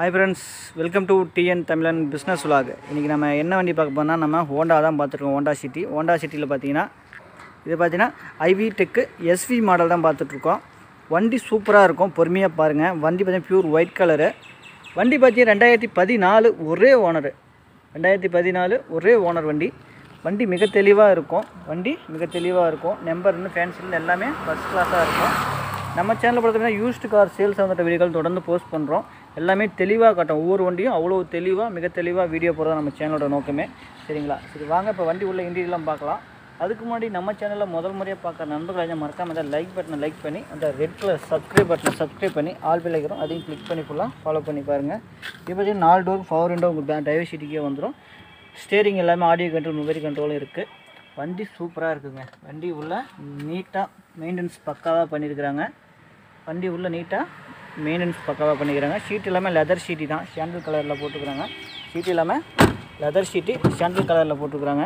hi friends welcome to TN Tamilan business vlog இன்றைக்கி நம்ம என்ன வண்டி பார்க்க போனால் நம்ம ஹோண்டா தான் பார்த்துருக்கோம் ஹோண்டா சிட்டி ஹோண்டா சிட்டியில் பார்த்தீங்கன்னா இது பார்த்தீங்கன்னா ஐவி டெக்கு எஸ்வி மாடல் தான் பார்த்துட்ருக்கோம் வண்டி சூப்பராக இருக்கும் பொறுமையாக பாருங்கள் வண்டி பார்த்தீங்கன்னா பியூர் ஒயிட் கலரு வண்டி பார்த்தீங்கன்னா ரெண்டாயிரத்தி பதினாலு ஒரே ஓனரு ரெண்டாயிரத்தி பதினாலு ஒரே ஓனர் வண்டி வண்டி மிக தெளிவாக இருக்கும் வண்டி மிக தெளிவாக இருக்கும் நம்பர்னு ஃபேன்சிலேருந்து எல்லாமே ஃபஸ்ட் கிளாஸாக இருக்கும் நம்ம சேனலில் பார்த்தீங்கன்னா யூஸ்டு கார் சேல்ஸ் வந்துட்ட வீடியோக்கள் தொடர்ந்து போஸ்ட் பண்ணுறோம் எல்லாமே தெளிவாக காட்டும் ஒவ்வொரு வண்டியும் அவ்வளோ தெளிவாக மிக தெளிவாக வீடியோ போடுறது நம்ம சேனலோட நோக்கமே சரிங்களா சரி வாங்க இப்போ வண்டி உள்ள இன்டீரியலாம் பார்க்கலாம் அதுக்கு முன்னாடி நம்ம சேனலில் முதல் முறையாக பார்க்குற நண்பர்கள் மறக்காம அந்த லைக் பட்டனை லைக் பண்ணி அந்த ரெட் கலர் சப்ஸ்கிரைப் பட்டனை சப்ஸ்கிரைப் பண்ணி ஆல் பில் வைக்கிறோம் அதையும் கிளிக் பண்ணி ஃபுல்லாக ஃபாலோ பண்ணி பாருங்கள் இப்போ பார்த்தீங்கன்னா நாலு டோர் பவர் விண்டோ உங்களுக்கு டிரைவர் சீட்டுக்கே வந்துடும் ஸ்டேரிங் எல்லாமே ஆடியோ கண்ட்ரோல் மொபைல் கண்ட்ரோலும் இருக்குது வண்டி சூப்பராக இருக்குங்க வண்டி உள்ள நீட்டாக மெயின்டெனன்ஸ் பக்காவாக பண்ணியிருக்கிறாங்க வண்டி உள்ள நீட்டாக மெயின்டெனன்ஸ் பக்காவாக பண்ணிக்கிறாங்க ஷீட் எல்லாமே லெதர் ஷீட்டி தான் சாண்டில் கலரில் போட்டுக்கிறாங்க ஷீட் எல்லாமே லெதர் ஷீட்டு சாண்டில் கலரில் போட்டுக்கிறாங்க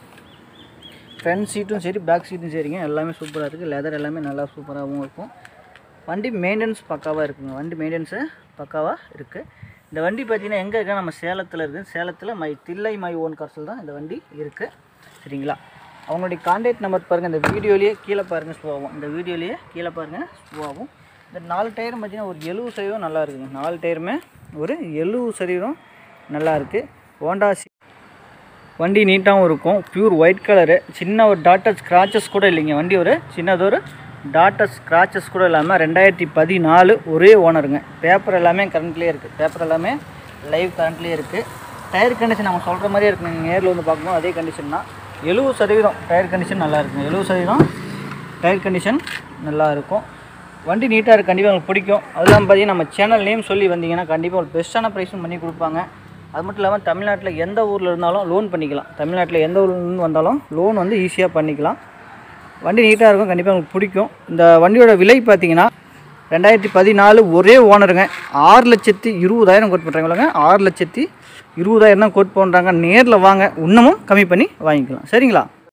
ஃப்ரண்ட் சீட்டும் சரி பேக் சீட்டும் சரிங்க எல்லாமே சூப்பராக இருக்குது லெதர் எல்லாமே நல்லா சூப்பராகவும் இருக்கும் வண்டி மெயின்டெனன்ஸ் பக்காவாக இருக்குங்க வண்டி மெயின்டெனன்ஸு பக்காவாக இருக்குது இந்த வண்டி பார்த்தீங்கன்னா எங்கே இருக்கா நம்ம சேலத்தில் இருக்குது சேலத்தில் மை தில்லை மை ஓன் கார்ஸில் தான் இந்த வண்டி இருக்குது சரிங்களா அவங்களுடைய கான்டாக்ட் நம்பர் பாருங்கள் இந்த வீடியோலேயே கீழே பாருங்கள் ஸ்லோ ஆகும் இந்த வீடியோலேயே கீழே பாருங்கள் ஸ்லோ ஆகும் இந்த நாலு டயரும் பார்த்தீங்கன்னா ஒரு எழுபது சதவீதம் நல்லா இருக்குங்க நாலு டயருமே ஒரு எழுபது சதவீதம் நல்லா இருக்குது ஹோண்டா சி வண்டி நீட்டாகவும் இருக்கும் பியூர் ஒயிட் கலரு சின்ன ஒரு டாட்டர் ஸ்க்ராச்சஸ் கூட இல்லைங்க வண்டி ஒரு சின்னதொரு டாட்டர் ஸ்க்ராச்சஸ் கூட இல்லாமல் ரெண்டாயிரத்தி பதினாலு ஒரே ஓனருங்க பேப்பர் எல்லாமே கரண்ட்லேயே இருக்குது பேப்பர் எல்லாமே லைவ் கரண்ட்லேயே இருக்குது டயர் கண்டிஷன் நம்ம சொல்கிற மாதிரியே இருக்குங்க நீங்கள் நேரில் வந்து பார்க்கும்போது அதே கண்டிஷன் தான் எழுபது சதவீதம் டயர் கண்டிஷன் நல்லா இருக்குங்க எழுபது சதவீதம் டயர் கண்டிஷன் நல்லா இருக்கும் வண்டி நீட்டாக இருக்குது கண்டிப்பாக உங்களுக்கு பிடிக்கும் அதெல்லாம் பார்த்தீங்கன்னா நம்ம சேனல் நேம் சொல்லி வந்தீங்கன்னா கண்டிப்பாக ஒரு பெஸ்ட்டான ப்ரைஸும் பண்ணி கொடுப்பாங்க அது மட்டும் இல்லாமல் தமிழ்நாட்டில் எந்த ஊரில் இருந்தாலும் லோன் பண்ணிக்கலாம் தமிழ்நாட்டில் எந்த ஊர்லேருந்து வந்தாலும் லோன் வந்து ஈஸியாக பண்ணிக்கலாம் வண்டி நீட்டாக இருக்கும் கண்டிப்பாக உங்களுக்கு பிடிக்கும் இந்த வண்டியோட விலை பார்த்தீங்கன்னா ரெண்டாயிரத்தி பதினாலு ஒரே ஓனருங்க ஆறு லட்சத்தி இருபதாயிரம் கோட் பண்ணுறாங்க ஆறு லட்சத்தி இருபதாயிரம் தான் கோட் பண்ணுறாங்க நேரில் வாங்க இன்னமும் கம்மி பண்ணி வாங்கிக்கலாம் சரிங்களா